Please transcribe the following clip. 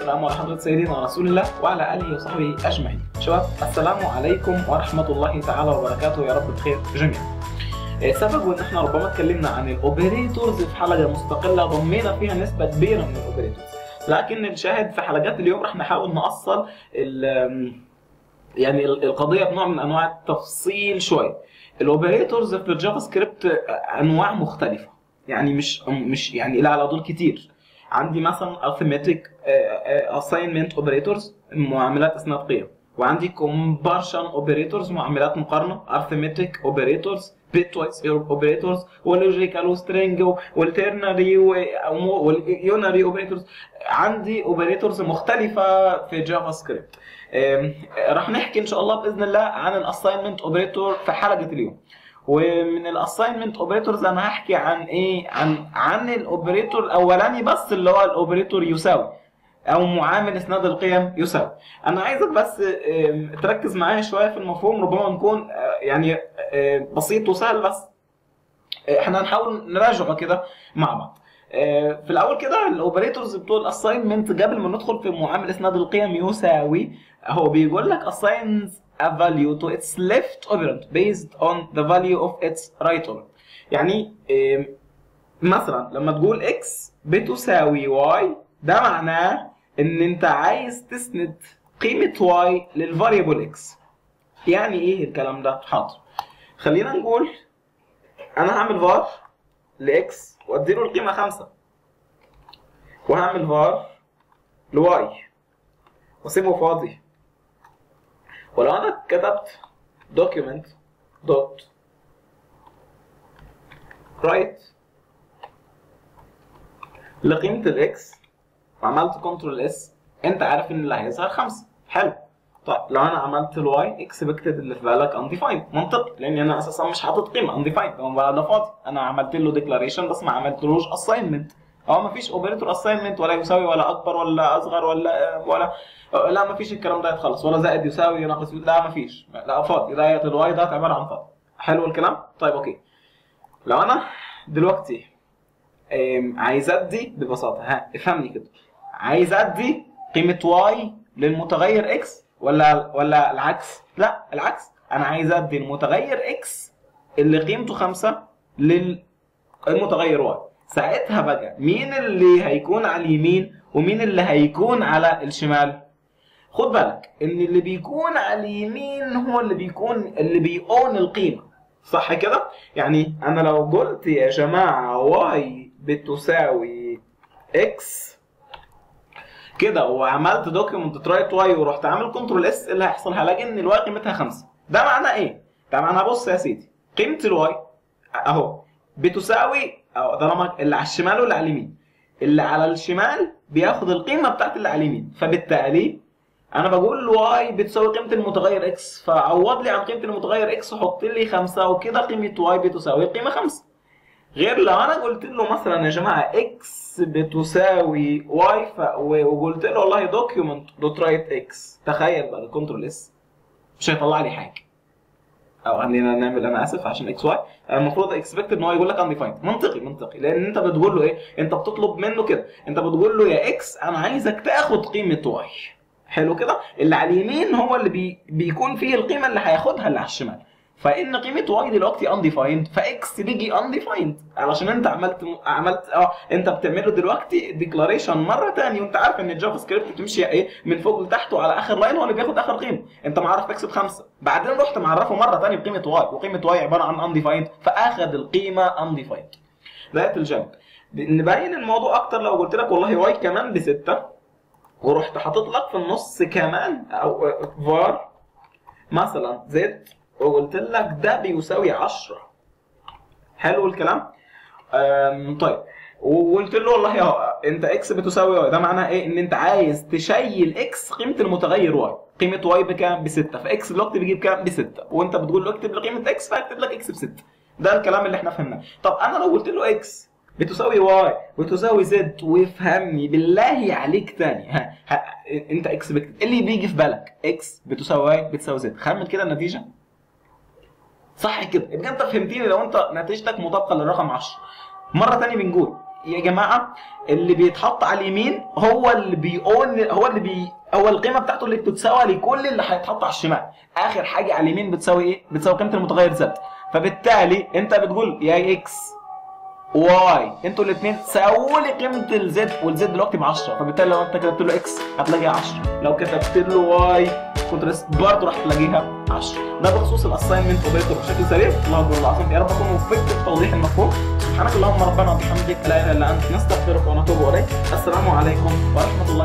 والسلام على حضرة سيدنا رسول الله وعلى آله وصحبه أجمعين شباب السلام عليكم ورحمة الله تعالى وبركاته يا رب بخير جميعا إيه، سبب ان احنا ربما اتكلمنا عن الاوبريتورز في حلقه مستقله ضمينا فيها نسبه كبيره من الاوبريتورز لكن الشاهد في حلقات اليوم رح نحاول نأصل ال- يعني ال- القضيه بنوع من انواع التفصيل شوي الاوبريتورز في الجافا سكريبت انواع مختلفه يعني مش مش يعني لا على طول كتير عندي مثلا arithmetic assignment operators معاملات اسناد قيم وعندي comparison operators معاملات مقارنه arithmetic operators bitwise operators ولوجيكال وسترينج والترنري واليونري operators عندي operators مختلفه في جافا سكريبت أم، راح نحكي ان شاء الله باذن الله عن الاساينمنت اوبريتور في حلقه اليوم ومن الاساينمنت اوبريتورز انا هحكي عن ايه عن عن الاوبريتور الاولاني بس اللي هو الاوبريتور يساوي او معامل اسناد القيم يساوي انا عايزك بس آم، تركز معايا شويه في المفهوم ربما نكون آه، يعني آه، بسيط وسهل بس آه، احنا هنحاول نراجعه كده مع بعض آه، في الاول كده الاوبريتورز بتوع الاساينمنت قبل ما ندخل في معامل اسناد القيم يساوي هو بيقول لك assigns a value to its left operand based on the value of its right operand يعني آم، مثلا لما تقول x بتساوي y ده معناه ان انت عايز تسند قيمة y للفاريبل x يعني ايه الكلام ده حاضر خلينا نقول انا هعمل var لاكس واديله القيمة خمسة وهعمل var لواي واسيبه فاضي ولو انا كتبت document dot write لقيمة الاكس وعملت كنترول اس انت عارف ان اللي هيظهر خمسة حلو طيب لو انا عملت الواي اكسبكتد اللي في بالك undefined منطقي لان انا اساسا مش حاطط قيمه undefined هو ده فاضي انا عملت له ديكلاريشن بس ما عملتلوش assignment هو ما فيش اوبريتور assignment ولا يساوي ولا اكبر ولا اصغر ولا ولا لا ما فيش الكلام ده يتخلص ولا زائد يساوي ناقص لا ما فيش لا فاضي ده الواي ده عباره عن فاضي حلو الكلام طيب اوكي لو انا دلوقتي أم، عايز ادي ببساطه ها افهمني كده عايز ادي قيمه واي للمتغير اكس ولا ولا العكس لا العكس انا عايز ادي المتغير اكس اللي قيمته خمسة للمتغير واي ساعتها بقى مين اللي هيكون على اليمين ومين اللي هيكون على الشمال خد بالك ان اللي بيكون على اليمين هو اللي بيكون اللي بيقون القيمه صح كده يعني انا لو قلت يا جماعه واي بتساوي اكس كده وعملت دوكيمنت رايت واي ورحت عامل كنترول اس اللي هيحصل هلاقي ان الواي قيمتها 5 ده معناه ايه ده معناه بص يا سيدي قيمه الواي اهو بتساوي أو طالما اللي على الشمال واللي على اليمين اللي على الشمال بياخد القيمه بتاعت اللي على اليمين فبالتالي انا بقول الواي بتساوي قيمه المتغير اكس فعوض لي عن قيمه المتغير اكس وحط لي 5 وكده قيمه واي بتساوي قيمه 5 غير لو انا قلت له مثلا يا جماعه اكس بتساوي واي ف... و- وقلت له والله دوكيومنت دوت رايت اكس تخيل بقى كنترول اس مش هيطلع لي حاجه او خلينا نعمل انا اسف عشان اكس واي المفروض اكسبكت ان هو يقول لك undefined منطقي منطقي لان انت بتقول له ايه انت بتطلب منه كده انت بتقول له يا اكس انا عايزك تاخد قيمه واي حلو كده اللي على اليمين هو اللي بي... بيكون فيه القيمه اللي هياخدها اللي على الشمال فان قيمه واي دلوقتي undefined فاكس بيجي undefined علشان انت عملت عملت اه انت بتعمله دلوقتي ديكلاريشن مره تاني وانت عارف ان الجافا سكريبت بتمشي ايه من فوق لتحت وعلى اخر لاين هو اللي بياخد اخر قيمه انت معرف اكس بخمسه بعدين رحت معرفه مره تاني بقيمه واي وقيمه واي عباره عن undefined فاخد القيمه undefined ذات الجنب نبين الموضوع اكتر لو قلت لك والله واي كمان بسته ورحت حاطط لك في النص كمان او فار مثلا زد وقلت لك ده بيساوي 10 حلو الكلام أم طيب وقلت له والله اهو انت اكس بتساوي واي ده معناه ايه ان انت عايز تشيل اكس قيمه المتغير واي قيمه واي بكام ب 6 فاكس دلوقتي بيجيب كام ب 6 وانت بتقول له اكتب لي قيمه اكس فاكتب لك اكس ب 6 ده الكلام اللي احنا فهمناه طب انا لو قلت له اكس بتساوي واي بتساوي زد وافهمني بالله عليك تاني ها, ها انت اكسبكت اللي بيجي في بالك اكس بتساوي واي بتساوي زد خمن كده النتيجه صح كده يبقى انت فهمتني لو انت نتيجتك مطابقه للرقم 10 مره تانية بنقول يا جماعه اللي بيتحط على اليمين هو اللي بيقول هو اللي بي هو القيمه بتاعته اللي بتتساوى لكل اللي هيتحط على الشمال اخر حاجه على اليمين بتساوي ايه بتساوي قيمه المتغير زد فبالتالي انت بتقول يا اكس واي انتوا الاثنين ساووا لي قيمه الزد والزد دلوقتي ب 10 فبالتالي لو انت كتبت له اكس هتلاقيها 10 لو كتبت له واي كونترست برضه راح تلاقيها 10 ده بخصوص الاساينمنت اوبريتور بشكل سريع الله اكبر العظيم يا رب اكون وفقت في توضيح المفهوم سبحانك اللهم ربنا وبحمدك لا اله الا انت نستغفرك ونتوب اليك السلام عليكم ورحمه الله